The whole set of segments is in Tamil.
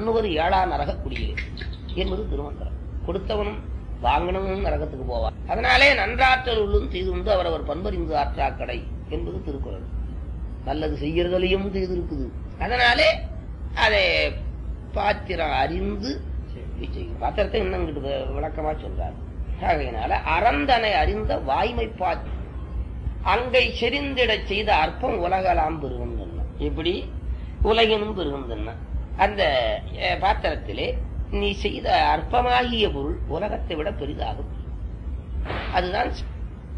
இன்னொரு ஏழா நரக குடியிலே என்பது திருமந்திரம் கொடுத்தவனும் வாங்கினவனும் நரகத்துக்கு போவார் அதனாலே நன்றாற்றல் உள்ளும் தீதுண்டு அவரவர் பண்பறிந்து ஆற்றாக்கடை என்பது திருக்குறள் நல்லது செய்யறதுலையும் தீது இருக்குது அதனாலே அதை பாத்திரம் அறிந்து செய்யும் பாத்திரத்தை இன்னும் இங்கிட்டு வி- விளக்கமா சொல்றாரு ஆகையினால அறந்தனை அறிந்த வாய்மை பாத் அங்கை செறிந்திடச் செய்த அற்பம் உலகலாம் பெருகின்றன இப்படி உலகினும் பெருகின்றன அந்த அஹ், பாத்திரத்திலே நீ செய்த அற்பமாகிய பொருள் உலகத்தை விட பெரிதாகும் அதுதான் சி-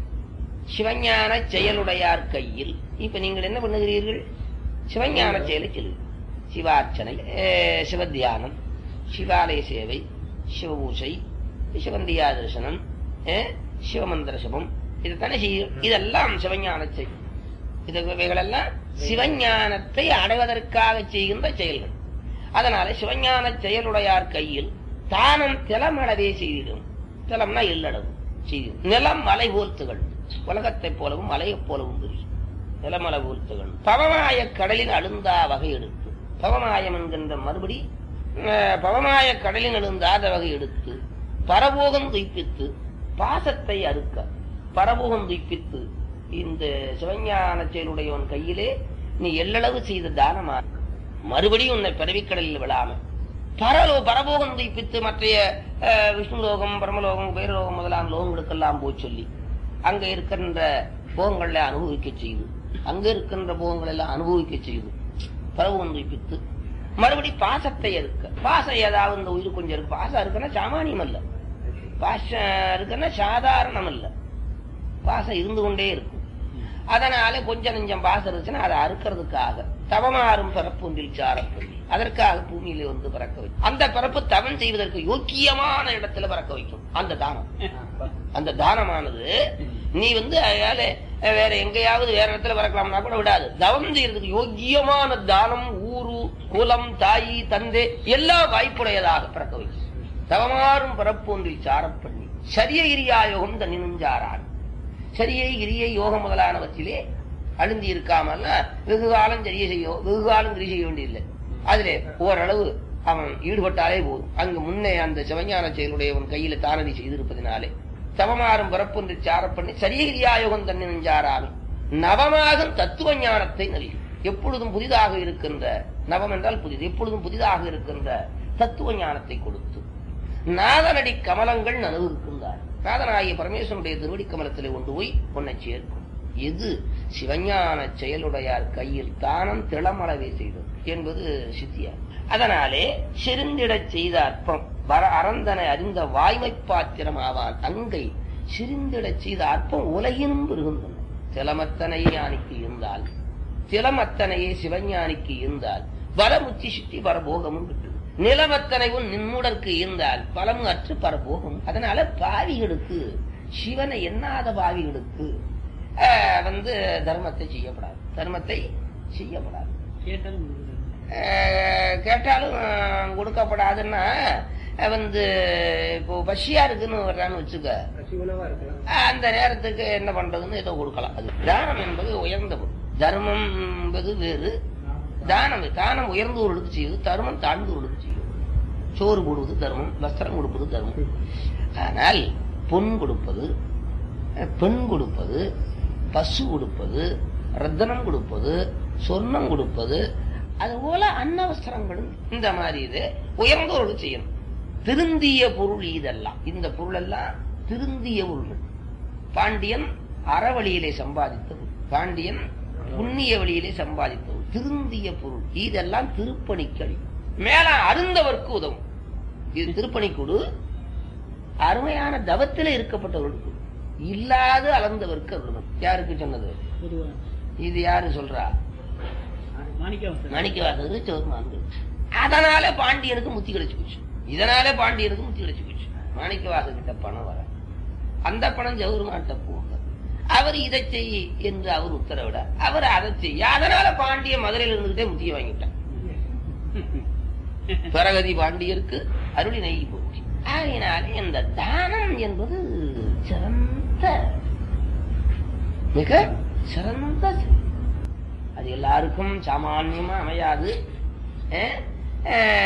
சிவஞான செயலுடையார் கையில் இப்ப நீங்கள் என்ன பண்ணுகிறீர்கள் சிவஞான செயலை சொல்லுங்கள் சிவார்ச்சனை அஹ், சிவத்தியானம் சிவாலய சேவை சிவபூசை சிவந்தியா தரிசனம் அஹ், சிவமந்திர சபம் இதுதானே செய்யும் இதெல்லாம் சிவஞான செயல் இது இவைகளெல்லாம் சிவஞானத்தை அடைவதற்காக செய்கின்ற செயல்கள் அதனால சிவஞான செயலுடையார் கையில் தானம் திலமளவே செய்திடும் திலம்னா எல்லளவு செய்திடும் நிலம் மலை போல் திகழும் உலகத்தைப் போலவும் மலையைப் போலவும் தெரியும் நிலமலை போல் திகழும் பவமாய கடலின் அழுந்தா வகை எடுத்து பவமாயம் என்கின்ற மறுபடி அஹ், பவமாய கடலின் அழுந்தாத வகை எடுத்து பரபோகம் துய்ப்பித்து பாசத்தை அறுக்க பரபோகம் துய்ப்பித்து இந்த சிவஞான செயலுடையவன் கையிலே நீ எல்லளவு செய்த தானமா மறுபடியும் உன்னை பிறவிக்கடலில் விழாம பரலோ பரபோகம் துய்ப்பித்து மற்றைய அஹ், விஷ்ணு லோகம் பரமலோகம் உபயலோகம் முதலான லோகங்களுக்கெல்லாம் போய் சொல்லி அங்க இருக்கின்ற போகங்களை அனுபவிக்க செய்து அங்க இருக்கின்ற போகங்கள் எல்லாம் அனுபவிக்க செய்து பரபோகம் துய்ப்பித்து மறுபடி பாசத்தை இருக்க பாசம் ஏதாவது இந்த உயிர் கொஞ்சம் இருக்கு பாசம் இருக்குன்னா சாமானியம் அல்ல பாசம் இருக்குன்னா சாதாரணம் அல்ல பாசம் இருந்து கொண்டே இருக்கும் அதனால கொஞ்சம் நெஞ்சம் பாசம் இருந்துச்சுன்னா அதை அறுக்கிறதுக்காக தவமாறும் பிறப்பு ஒன்றில் சாரப்பள்ளி அதற்காக பூமியில வந்து பிறக்க வைக்கும் அந்த பிறப்பு தவம் செய்வதற்கு யோக்கியமான இடத்துல பிறக்க வைக்கும் அந்த தானம் அந்த தானமானது நீ வந்து அதனால வேற எங்கேயாவது வேற இடத்துல பிறக்கலாம்னா கூட விடாது தவம் செய்யறதுக்கு யோக்கியமான தானம் ஊரு குலம் தாயி தந்தை எல்லா வாய்ப்புடையதாக பிறக்க வைக்கும் தவமாறும் பிறப்பு ஒன்றில் சாரப்பள்ளி சரிய இரியாயோகம் தன்னினுஞ்சாரான் சரியை கிரியை யோகம் முதலானவற்றிலே அழுந்தி இருக்காமல் வெகு காலம் சரிய செய்ய வெகு காலம் கிரி செய்ய வேண்டியதில்லை அதிலே ஓரளவு அவன் ஈடுபட்டாலே போதும் அங்கு முன்னே அந்த சிவஞான செயலுடையவன் கையில தானதி செய்திருப்பதினாலே தவமாறும் பிறப்பொன்று சாரப்பண்ணி சரியகிரியாயோகம் தன்னை நெஞ்சாராமி நவமாகும் தத்துவ ஞானத்தை நல்கி எப்பொழுதும் புதிதாக இருக்கின்ற நவம் என்றால் புதிது எப்பொழுதும் புதிதாக இருக்கின்ற தத்துவ ஞானத்தை கொடுத்து நாதனடி கமலங்கள் நனவிருக்கின்றார் நாதனாகிய பரமேஸ்வரனுடைய திருவடி கமலத்திலே கொண்டு போய் பொன்னை சேர்க்கும் எது சிவஞான செயலுடையார் கையில் தானம் திளமளவே செய்தது என்பது சித்தியார் அதனாலே சிரிந்திடச் செய்த அற்பம் வர அறந்தனை அறிந்த வாய்மை பாத்திரம் ஆவான் அங்கை சிரிந்திடச் செய்த அற்பம் உலகினும் பெருகின்றன திலமத்தனையே ஞானிக்கு இருந்தால் திலமத்தனையே சிவஞானிக்கு இருந்தால் வலமுச்சி சித்தி பரபோகமும் விட்டது நிலமத்தனைவும் நின்முடற்கு இருந்தால் பலம் அற்று பரபோகம் அதனால பாவிகளுக்கு சிவனை எண்ணாத பாவிகளுக்கு ஆஹ், வந்து தர்மத்தை செய்யப்படாது தர்மத்தை செய்யப்படாது கேட்டாலும் ஆஹ், கேட்டாலும் ஆஹ், கொடுக்கப்படாதுன்னா ஆஹ், வந்து இப்போ பசியா இருக்குன்னு வர்றான்னு வச்சுக்க சிவனவா இருக்கலாம் அந்த நேரத்துக்கு என்ன பண்றதுன்னு ஏதோ கொடுக்கலாம் அது தானம் என்பது உயர்ந்த பொருள் தர்மம் என்பது வேறு தானம் தானம் உயர்ந்தவர்களுக்கு செய்வது தர்மம் தாழ்ந்தவர்களுக்கு செய்வது சோறு போடுவது தர்மம் வஸ்திரம் கொடுப்பது தர்மம் ஆனால் பொன் கொடுப்பது அஹ், பெண் கொடுப்பது பசு கொடுப்பது ரத்தனம் கொடுப்பது சொர்ணம் கொடுப்பது அதுபோல அன்னவஸ்திரங்களும் இந்த மாதிரி இது உயர்ந்தவர்களுக்கு செய்யணும் திருந்திய பொருள் இதெல்லாம் இந்த பொருள் எல்லாம் திருந்திய பொருள்கள் பாண்டியன் அறவழியிலே சம்பாதித்தது பாண்டியன் புண்ணிய வழியிலே சம்பாதித்தது திருந்திய பொருள் இதெல்லாம் திருப்பணிக்களி மேல அருந்தவர்க்கு உதவும் இது திருப்பணிக்குழு அருமையான தவத்திலே இருக்கப்பட்டவர்களுக்கு இல்லாத அளந்தவர்க்கு அருளும் யாருக்கு சொன்னது பொதுவா இது யாரு சொல்றா மாணிக்க மாணிக்கவாசகர் சிவருமான்கள் அதனால பாண்டியனுக்கு முத்தி கிடைச்சு போச்சு இதனால பாண்டியனுக்கு முத்தி கிடைச்சு போச்சு மாணிக்கவாசகிட்ட பணம் வர அந்த பணம் ஜவுருமான்கிட்ட போக அவர் இதை செய் என்று அவர் உத்தரவிட அவர் அதை செய்ய அதனால பாண்டிய மதுரையில் இருந்துகிட்டே முத்திய வாங்கிட்டான் பிரகதி பாண்டியருக்கு அருளி நெய் போச்சு ஆகையினாலே இந்த தானம் என்பது சிறந்த மிக சிறந்த செயல். அது எல்லாருக்கும் சாமான்யமா அமையாது அஹ், அஹ்,